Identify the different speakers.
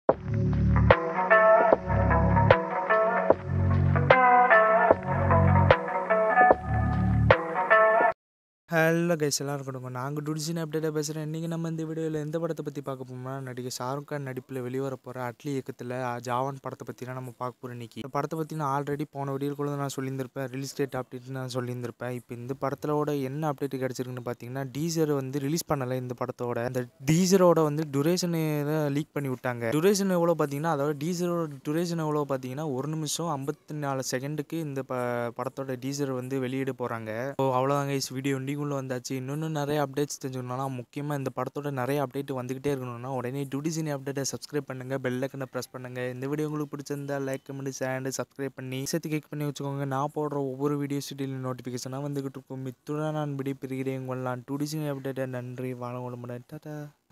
Speaker 1: hello guys எல்லாரும் கொடுங்க நாங்கள் டுடிசின் அப்டேட்டாக பேசுகிறேன் இன்றைக்கி நம்ம இந்த வீடியோவில் எந்த படத்தை பற்றி பார்க்க போகிறோம்னா நடிகர் ஷாருக் கான் நடிப்பில் வெளிவர போகிற அட்லி இயக்கத்தில் ஜாவான் படத்தை பற்றி தான் நம்ம பார்க்க போகிறோம் இன்றைக்கி இந்த படத்தை பற்றி நான் ஆல்ரெடி போன வீடியோக்குள்ள நான் சொல்லியிருந்திருப்பேன் ரிலீஸ் டேட் அப்டேட் நான் சொல்லியிருந்திருப்பேன் இப்போ இந்த படத்தோட என்ன அப்டேட் கிடச்சிருக்குன்னு பார்த்தீங்கன்னா டீசர் வந்து ரிலீஸ் பண்ணலை இந்த படத்தோட அந்த டீசரோட வந்து டுரேஷன் லீக் பண்ணி விட்டாங்க டுரேஷன் எவ்வளோ பார்த்தீங்கன்னா அதாவது டீசரோட டுரேஷன் எவ்வளோ பார்த்தீங்கன்னா ஒரு நிமிஷம் ஐம்பத்தி நாலு செகண்டுக்கு இந்த ப படத்தோட டீசர் வந்து வெளியிட போகிறாங்க ஸோ அவ்வளோதாங்க இஸ் வீடியோ இண்டிக்குள்ளே வந்தாச்சு இன்னொன்று நிறைய அப்டேட்ஸ் தெரிஞ்சுக்கணும்னா முக்கியமாக இந்த படத்தோட நிறைய அப்டேட் வந்துகிட்டே இருக்கணும்னா உடனே டுடிசினி அப்டேட்டை சப்ஸ்கிரைப் பண்ணுங்கள் பெல்லைக்கனை ப்ரெஸ் பண்ணுங்கள் இந்த வீடியோ உங்களுக்கு பிடிச்சிருந்தா லைக் கமெண்ட் ஷேர் சப்ஸ்கிரைப் பண்ணி சேர்த்து கிளிக் பண்ணி வச்சுக்கோங்க நான் போடுற ஒவ்வொரு வீடியோஸ் டீல் நோட்டிஃபிகேஷனாக வந்துகிட்டு இருக்கும் இத்துடன் நான் விடைபெறுகிறேன் உங்களாம் டுடிசினி அப்டேட்டை நன்றி வாழ உடம்புடன் டாட்டா